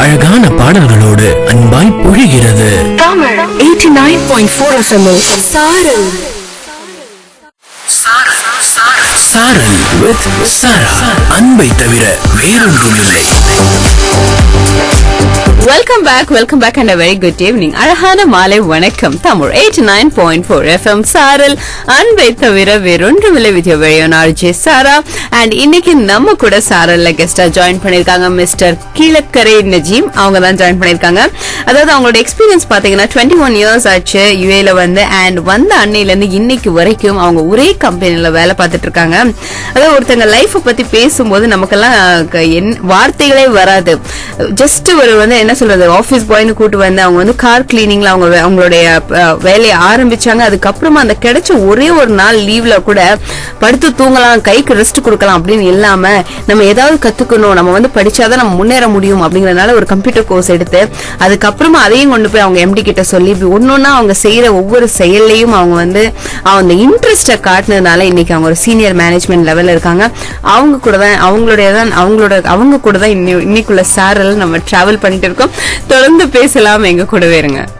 அழகான பாடல்களோடு அன்பாய் பொழிகிறது தமிழ் 89.4 FM -இல் சாரல் சாரல் வித் சாரா அன்பை தவிர வேறொன்றும் இல்லை welcome back welcome back and very good evening அழகான மாலை வணக்கம் Tamil eight nine point four FM Saaral அன்பை தவிர வேறொன்றுமில்லை வித் வெளியோனார் ஜே சாரா அண்ட் இன்னைக்கு நம்ம கூட சாரல்ல கெஸ்டா ஜாயின் பண்ணிருக்காங்க மிஸ்டர் கீழக்கரை நஜீம் அவங்க தான் ஜாயின் பண்ணிருக்காங்க அதாவது அவங்களோட எக்ஸ்பீரியன்ஸ் பாத்தீங்கன்னா டுவெண்ட்டி ஒன் இயர்ஸ் ஆச்சு யுஏல வந்து அண்ட் வந்த அன்னையில இருந்து இன்னைக்கு வரைக்கும் அவங்க ஒரே கம்பெனில வேலை பார்த்துட்டு இருக்காங்க அதாவது ஒருத்தங்க லைஃப் பத்தி பேசும்போது நமக்கெல்லாம் க- என்- வார்த்தைகளே வராது ஜஸ்ட் ஒரு வந்து என்ன சொல்றது ஆபீஸ் பாய்னு கூட்டு வந்து அவங்க வந்து கார் கிளீனிங்ல அவங்க வே- அவங்களுடைய அஹ், வேலையை ஆரம்பிச்சாங்க அதுக்கப்புறமா அந்த கிடைச்ச ஒரே ஒரு நாள் லீவ்ல கூட படுத்து தூங்கலாம் கைக்கு ரெஸ்ட் கொடுக்கலாம் அப்படின்னு இல்லாம நம்ம ஏதாவது கத்துக்கணும் நம்ம வந்து படிச்சாதான் நம்ம முன்னேற முடியும் அப்படிங்கறதுனால ஒரு கம்ப்யூட்டர் கோர்ஸ் எடுத்து அதுக்கப்புறமா அதையும் கொண்டு போய் அவங்க எம்டி கிட்ட சொல்லி இப்படி ஒன்னொன்னா அவங்க செய்யற ஒவ்வொரு செயல்லையும் அவங்க வந்து அந்த இன்ட்ரெஸ்ட காட்டினதுனால இன்னைக்கு அவங்க ஒரு சீனியர் மேனேஜ்மெண்ட் லெவல்ல இருக்காங்க அவங்க கூட தான் அவங்களுடைய தான் அவங்களோட அவங்க கூட தான் இன்னி- இன்னைக்குள்ள சாரல் நம்ம டிராவல் பண்ணிட்டு இருக்கோம் தொடர்ந்து பேசலாம் எங்க கூடவே இருங்க